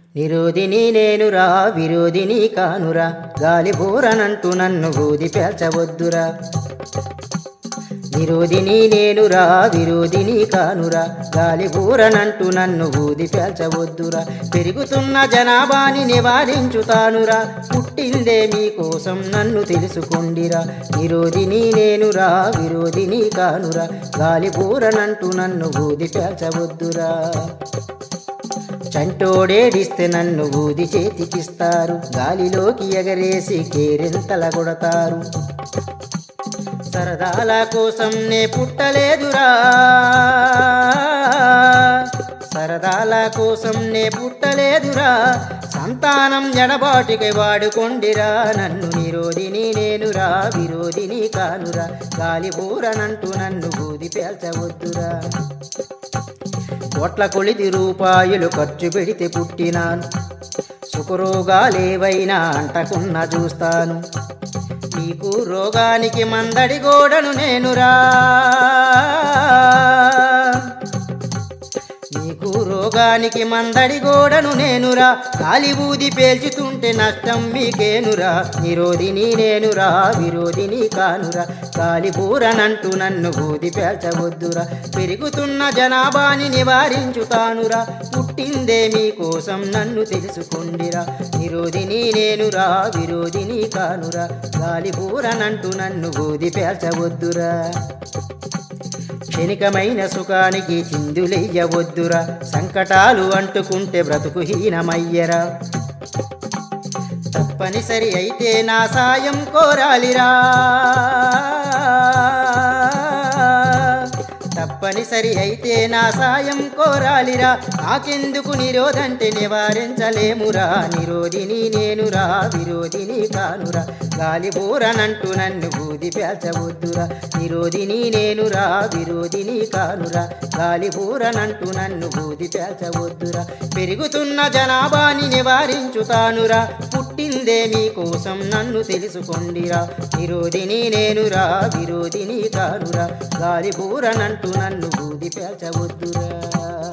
నిరోధిని నేనురా విరోధిని కానురా గాలి బోరనంటూ నన్ను ఊది పేల్చవద్దురా నిరోధిని నేనురా విరోధిని కానురా గాలి బూరనంటూ నన్ను ఊది పేల్చవద్దురా పెరుగుతున్న జనాభాని నివారించుతానురా పుట్టిందే మీకోసం నన్ను తెలుసుకొండిరా నిరోధిని నేనురా విరోధిని కానురా గాలి బూరనంటూ నన్ను ఊది పేల్చవద్దురా చంటోడేడిస్తే నన్ను ఊది చేతికిస్తారు గాలిలోకి ఎగరేసి కేరింతల కొడతారు సరదాల కోసం నే పుట్టలేదురా సరదాల కోసం నే పుట్టలేదురా సంతానం ఎడబాటికి వాడుకొండిరా నన్ను నిరోధిని నేనురా విరోధిని కానురా గాలి బూరనంటూ నన్ను ఊది పేల్చవద్దురా కోట్ల కొలిది రూపాయలు ఖర్చు పెడితే పుట్టినాను సుఖరోగాలేవైనా అంటకున్న చూస్తాను నీకు రోగానికి మందడి గోడను నేనురా నీకు రోగానికి మందడి గోడను నేనురా గాలి ఊది పేల్చుతుంటే నష్టం మీకేనురా నిరోధిని నేనురా విరోధిని కానురా గాలి బూరనంటూ నన్ను ఊది పేల్చవద్దురా పెరుగుతున్న జనాభాని నివారించుతానురా పుట్టిందే మీకోసం నన్ను తెలుసుకొండిరా నిరోధిని నేనురా విరోధిని కానురా గాలి బూరనంటూ నన్ను ఊది పేల్చవద్దురా క్షణికమైన సుఖానికి చిందులెయ్యవద్దురా సంకటాలు అంటుకుంటే బ్రతుకు హీనమయ్యరా తప్పనిసరి అయితే నా సాయం కోరాలిరా తప్పనిసరి అయితే నా సాయం కోరాలిరా నాకెందుకు నిరోధంటే నివారించలేమురా నిరోధిని నేనురా విరోధిని కానురా గాలి బూరనంటూ నన్ను బూది పేల్చవద్దురా నిరోధిని నేనురా విరోధిని కానురా గాలి బూరనంటూ నన్ను బూది పేల్చవద్దురా పెరుగుతున్న జనాభాని నివారించుతానురా పుట్టిందే మీకోసం నన్ను తెలుసుకొండిరా నిరోధిని నేనురా విరోధిని కానురా గాలి బూరనంటూ నన్ను బూది పేల్చవద్దురా